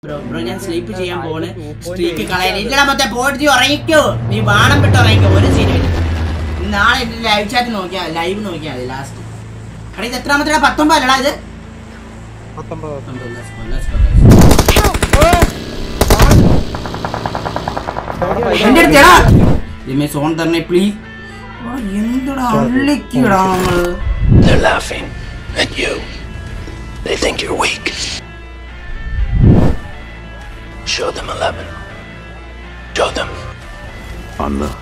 Bro bro ഞാൻ sleep ചെയ്യാൻ പോണ് സ്ട്രീക്ക് കളയാൻ ഇല്ലടാ മൊത്തം പോയിട്ട് നീ ഉറങ്ങിക്കോ നീ ബാണം വിട്ട് ഉറങ്ങിക്കോ ഒരു സീനും നാളെ എന്റെ ലൈവ് ചാറ്റ് നോക്കിയാ ലൈവ് നോക്കിയാ മതി ലാസ്റ്റ് എടാ ഇത് എത്രാമത്തെ പത്തൊമ്പത് അല്ലടാ ഇത് പത്തൊമ്പത് പത്തൊമ്പത്, let's go, let's go, let's go. എന്റെ അടുത്ത് എടാ ഇതിമേ സോൺ തരണേ പ്ലീസ് എന്തുടാ അള്ളിക്കടാ നമ്മള് They're laughing at you. They think you're weak. Show them 11. Show them. On the